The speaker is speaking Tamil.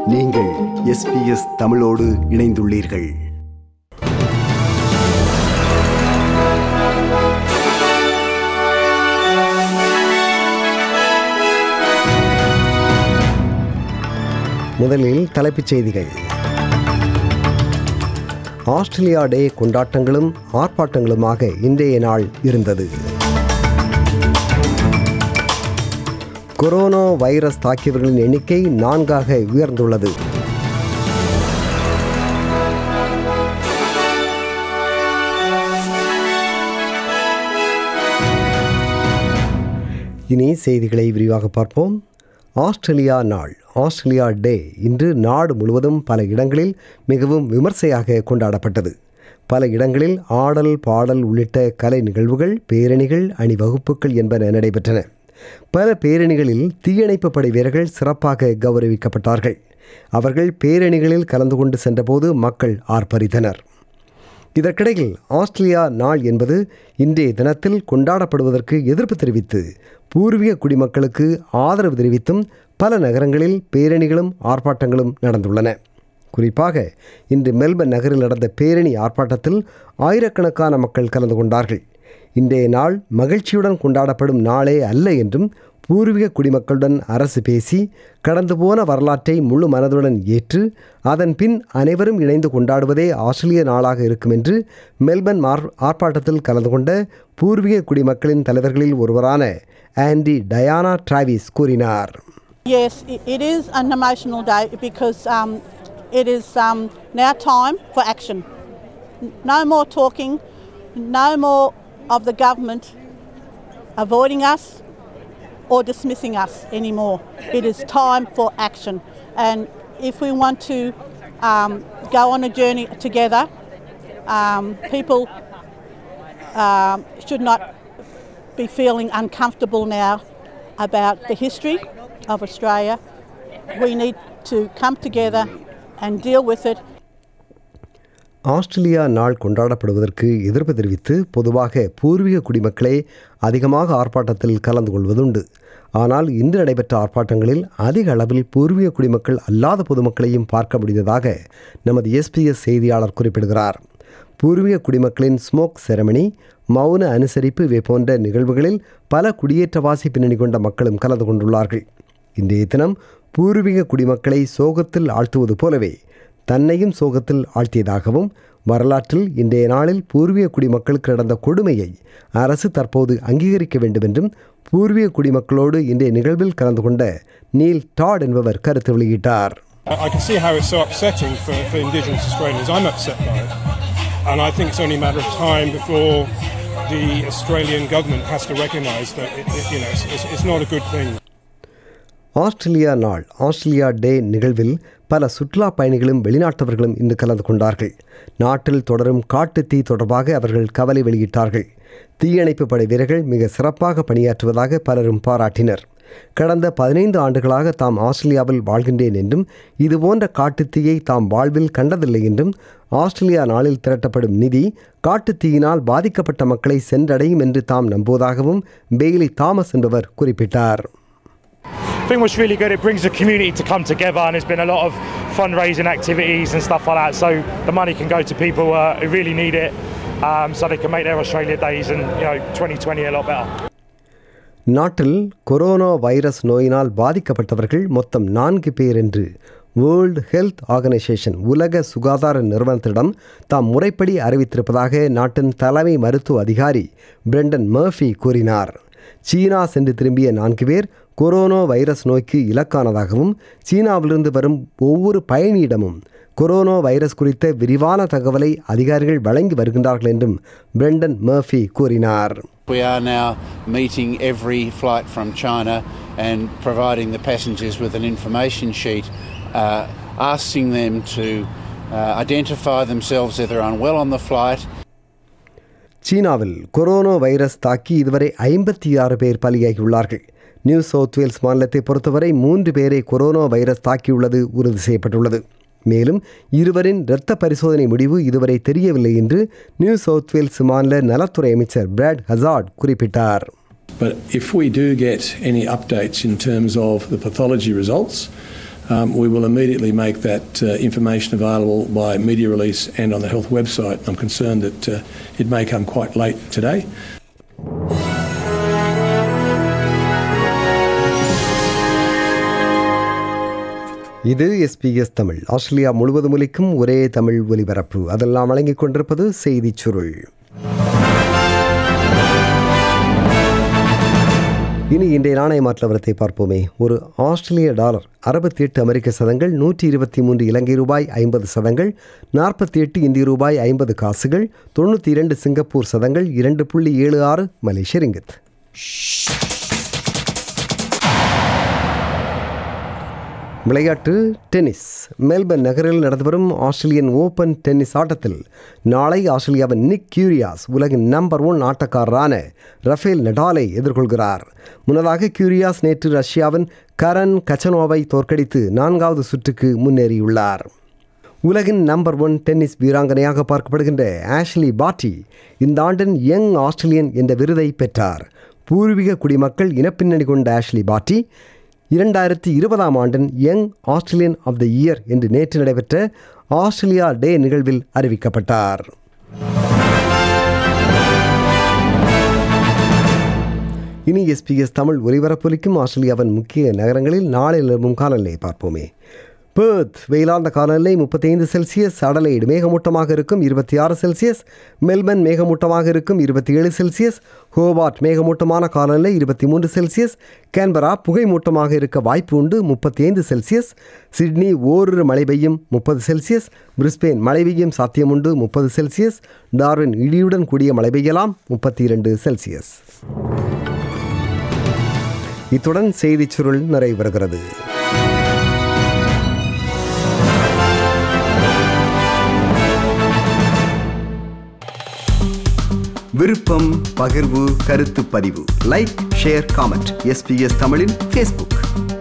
நீங்கள் எஸ்பிஎஸ் தமிழோடு இணைந்துள்ளீர்கள் முதலில் தலைப்புச் செய்திகள் ஆஸ்திரேலியா டே கொண்டாட்டங்களும் ஆர்ப்பாட்டங்களுமாக இன்றைய நாள் இருந்தது கொரோனா வைரஸ் தாக்கியவர்களின் எண்ணிக்கை நான்காக உயர்ந்துள்ளது இனி செய்திகளை விரிவாக பார்ப்போம் ஆஸ்திரேலியா நாள் ஆஸ்திரேலியா டே இன்று நாடு முழுவதும் பல இடங்களில் மிகவும் விமர்சையாக கொண்டாடப்பட்டது பல இடங்களில் ஆடல் பாடல் உள்ளிட்ட கலை நிகழ்வுகள் பேரணிகள் அணிவகுப்புகள் என்பன நடைபெற்றன பல பேரணிகளில் தீயணைப்பு படை வீரர்கள் சிறப்பாக கௌரவிக்கப்பட்டார்கள் அவர்கள் பேரணிகளில் கலந்து கொண்டு சென்றபோது மக்கள் ஆர்ப்பரித்தனர் இதற்கிடையில் ஆஸ்திரேலியா நாள் என்பது இன்றைய தினத்தில் கொண்டாடப்படுவதற்கு எதிர்ப்பு தெரிவித்து பூர்வீக குடிமக்களுக்கு ஆதரவு தெரிவித்தும் பல நகரங்களில் பேரணிகளும் ஆர்ப்பாட்டங்களும் நடந்துள்ளன குறிப்பாக இன்று மெல்பர்ன் நகரில் நடந்த பேரணி ஆர்ப்பாட்டத்தில் ஆயிரக்கணக்கான மக்கள் கலந்து கொண்டார்கள் இன்றைய நாள் மகிழ்ச்சியுடன் கொண்டாடப்படும் நாளே அல்ல என்றும் பூர்வீக குடிமக்களுடன் அரசு பேசி கடந்து போன வரலாற்றை முழு மனதுடன் ஏற்று அதன் பின் அனைவரும் இணைந்து கொண்டாடுவதே ஆஸ்திரேலிய நாளாக இருக்கும் என்று மெல்பர்ன் ஆர்- ஆர்ப்பாட்டத்தில் கலந்து கொண்ட பூர்வீக குடிமக்களின் தலைவர்களில் ஒருவரான ஆண்டி டயானா டிராவிஸ் கூறினார் Yes, i- it is an emotional day because um, it is um, now time for action. N- No more talking, no more of the government avoiding us or dismissing us anymore. It is time for action. And if we want to um, go on a journey together, um, people um, should not be feeling uncomfortable now about the history of Australia. We need to come together and deal with it Australia நாள் கொண்டாடப்படுவதற்கு எதிர்ப்பு தெரிவித்து பொதுவாக பூர்வீக குடிமக்களே அதிகமாக ஆர்ப்பாட்டத்தில் கலந்து கொள்வதுண்டு ஆனால் இன்று நடைபெற்ற ஆர்ப்பாட்டங்களில் அதிக அளவில் பூர்வீக குடிமக்கள் அல்லாத பொதுமக்களையும் பார்க்க முடிந்ததாக நமது எஸ்பிஎஸ் செய்தியாளர் குறிப்பிடுகிறார் பூர்வீக குடிமக்களின் ஸ்மோக் செரமனி மௌன அனுசரிப்பு இவை போன்ற நிகழ்வுகளில் பல குடியேற்றவாசி பின்னணி கொண்ட மக்களும் கலந்து கொண்டுள்ளார்கள் இன்றைய தினம் பூர்வீக குடிமக்களை சோகத்தில் ஆழ்த்துவது போலவே தன்னையும் சோகத்தில் ஆழ்த்தியதாகவும் வரலாற்றில் இன்றைய நாளில் பூர்வீக குடிமக்களுக்கு நடந்த கொடுமையை அரசு தற்போது அங்கீகரிக்க வேண்டும் என்றும் பூர்வீக குடிமக்களோடு இன்றைய நிகழ்வில் கலந்து கொண்ட நீல் டாட் என்பவர் கருத்து வெளியிட்டார் I I can see how it's so upsetting for, for Indigenous Australians. I'm upset by it. And I think it's only a matter of time before the Australian government has to recognise that it, it, you know, it's, it's, it's not a good thing. Australia நாள் ஆஸ்திரேலியா டே நிகழ்வில் பல சுற்றுலா பயணிகளும் வெளிநாட்டவர்களும் இன்று கலந்து கொண்டார்கள் நாட்டில் தொடரும் காட்டுத் தீ தொடர்பாக அவர்கள் கவலை வெளியிட்டார்கள் தீயணைப்பு படை வீரர்கள் மிக சிறப்பாக பணியாற்றுவதாக பலரும் பாராட்டினர் கடந்த பதினைந்து ஆண்டுகளாக தாம் ஆஸ்திரேலியாவில் வாழ்கின்றேன் என்றும் இதுபோன்ற காட்டுத் தீயை தாம் வாழ்வில் கண்டதில்லை என்றும் ஆஸ்திரேலியா நாளில் திரட்டப்படும் நிதி காட்டுத் தீயினால் பாதிக்கப்பட்ட மக்களை சென்றடையும் என்று தாம் நம்புவதாகவும் பெய்லி தாமஸ் என்பவர் குறிப்பிட்டார் I think what's really good, it brings the community to come together, and there's been a lot of fundraising activities and stuff like that. So the money can go to people uh, who really need it, um, so they can make their Australia days and you know 2020 a lot better. நாட்டில் கொரோனா வைரஸ் நோயினால் பாதிக்கப்பட்டவர்கள் மொத்தம் நான்கு பேர் என்று வேர்ல்டு ஹெல்த் ஆர்கனைசேஷன் உலக சுகாதார நிறுவனத்திடம் தாம் முறைப்படி அறிவித்திருப்பதாக நாட்டின் தலைமை மருத்துவ அதிகாரி பிரெண்டன் மர்ஃபி கூறினார் சீனா சென்று திரும்பிய நான்கு பேர் கொரோனா வைரஸ் நோய்க்கு இலக்கானதாகவும் சீனாவிலிருந்து வரும் ஒவ்வொரு பயணியிடமும் கொரோனா வைரஸ் குறித்த விரிவான தகவலை அதிகாரிகள் வழங்கி வருகின்றார்கள் என்றும் பிரெண்டன் மர்ஃபி கூறினார் We are now meeting every flight from China and providing the passengers with an information sheet, uh, asking them to uh, identify themselves if they're unwell on the flight, சீனாவில் கொரோனா வைரஸ் தாக்கி இதுவரை ஐம்பத்தி ஆறு பேர் பலியாகியுள்ளார்கள் நியூ சவுத் வேல்ஸ் மாநிலத்தை பொறுத்தவரை மூன்று பேரை கொரோனா வைரஸ் தாக்கியுள்ளது உறுதி செய்யப்பட்டுள்ளது மேலும் இருவரின் இரத்த பரிசோதனை முடிவு இதுவரை தெரியவில்லை என்று நியூ சவுத் வேல்ஸ் மாநில நலத்துறை அமைச்சர் பிராட் ஹசார்ட் குறிப்பிட்டார் But if we do get any updates in terms of the pathology results, um, we will immediately make that uh, information available by media release and on the health website. I'm concerned that uh, it may come quite late today. இது எஸ்பிஎஸ் தமிழ் ஆஸ்திரேலியா முழுவதும் ஒலிக்கும் ஒரே தமிழ் ஒலிபரப்பு அதெல்லாம் வழங்கிக் கொண்டிருப்பது செய்திச் சுருள் இனி இன்றைய நாணய மாற்றவரத்தை பார்ப்போமே ஒரு ஆஸ்திரேலிய டாலர் அறுபத்தி எட்டு அமெரிக்க சதங்கள் நூற்றி இருபத்தி மூன்று இலங்கை ரூபாய் ஐம்பது சதங்கள் நாற்பத்தி எட்டு இந்திய ரூபாய் ஐம்பது காசுகள் தொண்ணூற்றி இரண்டு சிங்கப்பூர் சதங்கள் இரண்டு புள்ளி ஏழு ஆறு மலேசிய ரிங்கித் விளையாட்டு டென்னிஸ் மெல்பர்ன் நகரில் நடந்து வரும் ஆஸ்திரேலியன் ஓபன் டென்னிஸ் ஆட்டத்தில் நாளை ஆஸ்திரேலியாவின் நிக் கியூரியாஸ் உலகின் நம்பர் ஒன் ஆட்டக்காரரான ரஃபேல் நடாலை எதிர்கொள்கிறார் முன்னதாக கியூரியாஸ் நேற்று ரஷ்யாவின் கரன் கச்சனோவை தோற்கடித்து நான்காவது சுற்றுக்கு முன்னேறியுள்ளார் உலகின் நம்பர் ஒன் டென்னிஸ் வீராங்கனையாக பார்க்கப்படுகின்ற ஆஷ்லி பாட்டி இந்த ஆண்டின் யங் ஆஸ்திரேலியன் என்ற விருதை பெற்றார் பூர்வீக குடிமக்கள் இனப்பின்னணி கொண்ட ஆஷ்லி பாட்டி இரண்டாயிரத்தி இருபதாம் ஆண்டின் young Australian of the year என்று நேற்று நடைபெற்ற ஆஸ்திரேலியா டே நிகழ்வில் அறிவிக்கப்பட்டார் இனி எஸ்பிஎஸ் தமிழ் ஒலிபரப்பொலிக்கும் ஆஸ்திரேலியாவின் முக்கிய நகரங்களில் நாளை நிலவும் காலநிலையை பார்ப்போமே பேர்த் வெயிலார்ந்த காலநிலை முப்பத்தைந்து செல்சியஸ் அடலைடு மேகமூட்டமாக இருக்கும் இருபத்தி ஆறு செல்சியஸ் மெல்பர்ன் மேகமூட்டமாக இருக்கும் இருபத்தி ஏழு செல்சியஸ் ஹோபார்ட் மேகமூட்டமான காலநிலை இருபத்தி மூன்று செல்சியஸ் கேன்பரா புகைமூட்டமாக இருக்க வாய்ப்பு உண்டு முப்பத்தி ஐந்து செல்சியஸ் சிட்னி ஓரிரு மழை பெய்யும் முப்பது செல்சியஸ் பிரிஸ்பெயின் மழை பெய்யும் சாத்தியமுண்டு முப்பது செல்சியஸ் டார்வின் இடியுடன் கூடிய மழை பெய்யலாம் முப்பத்தி இரண்டு செல்சியஸ் இத்துடன் செய்திச் சுருள் நிறைவு பெறுகிறது விருப்பம் பகிர்வு கருத்து பதிவு லைக் ஷேர் காமெண்ட் எஸ்பிஎஸ் தமிழின் ஃபேஸ்புக்